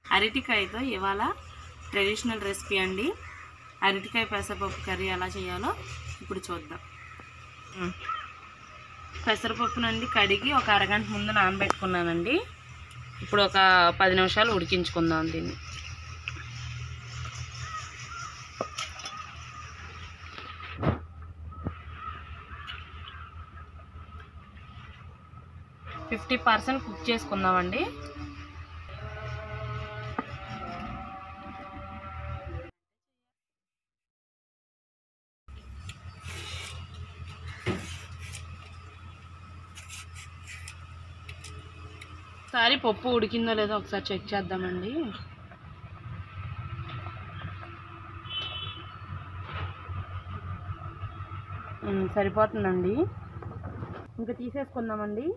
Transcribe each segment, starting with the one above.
అరటికాయతో ఇవాళ traditional recipe అండి అరటికాయ పెసరపప్పు కర్రీ ఎలా చేయాలో ఇప్పుడు చూద్దాం పెసరపప్పునండి కడిగి ఒక అరగంట ముందు నానబెట్టుకున్నానండి ఇప్పుడు ఒక పది నిమిషాలు ఉడికించుకుందాం దీన్ని ఫిఫ్టీ పర్సెంట్ కుక్ చేసుకుందామండి ఒకసారి పప్పు ఉడికిందో లేదో ఒకసారి చెక్ చేద్దామండి ఉమ్, సరిపోతుందండి ఇంకా తీసేసుకుందామండి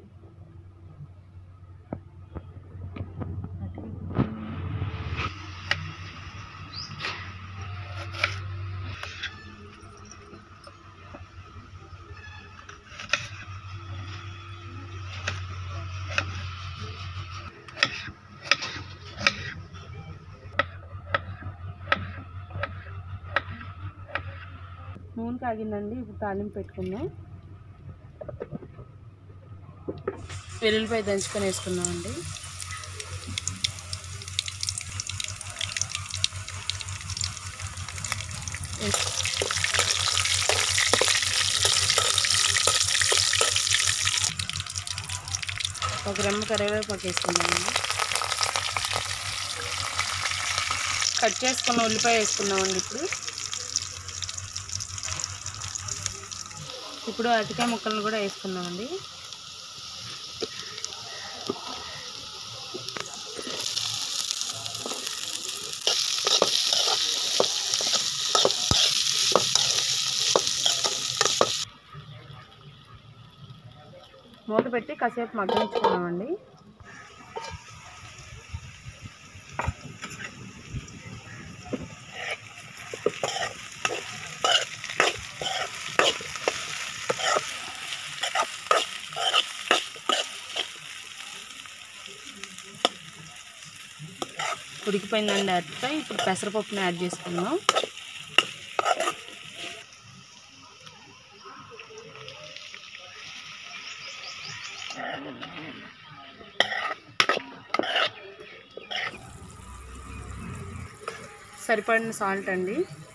నూనె కాగిందండి ఇప్పుడు తాలింపు పెట్టుకుందాం వెల్లుల్లిపాయ దంచుకొని వేసుకుందామండి ఒక రెమ్మ కరివేపాకు వేసుకుందామండి కట్ చేసుకున్న ఉల్లిపాయ వేసుకుందామండి ఇప్పుడు ఇప్పుడు అరటికాయ ముక్కలను కూడా వేసుకుందామండి మూత పెట్టి కాసేపు మగ్గనించుకుందామండి ఉడికిపోయిందండి అరటికాయ ఇప్పుడు పెసరపప్పుని యాడ్ చేసుకుందాం సరిపడిన సాల్ట్ అండి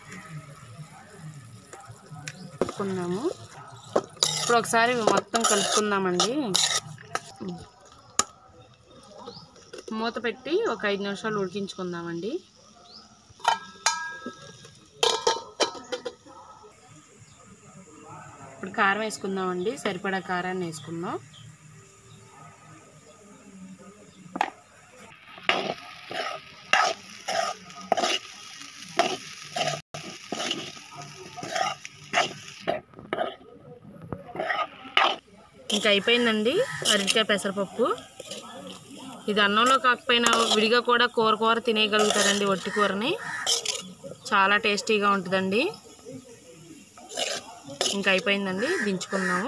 కలుపుకుందాము ఇప్పుడు ఒకసారి మొత్తం కలుపుకుందామండి మూత పెట్టి ఒక ఐదు నిమిషాలు ఉడికించుకుందామండి ఇప్పుడు కారం వేసుకుందామండి సరిపడా కారాన్ని వేసుకుందాం ఇంకా అయిపోయిందండి అరటికాయ పెసరపప్పు ఇది అన్నంలో కాకపోయినా విడిగా కూడా కూర కూర తినేయగలుగుతారండి ఒట్టి కూరని చాలా టేస్టీగా ఉంటుందండి ఇంకా అయిపోయిందండి దించుకున్నాము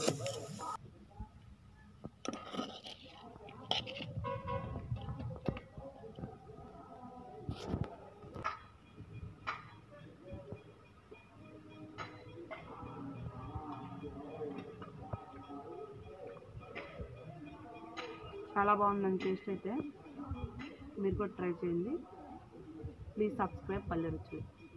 చాలా బాగుందండి టేస్ట్ అయితే మీరు కూడా ట్రై చేయండి ప్లీజ్ సబ్స్క్రైబ్ పల్లె రుచులు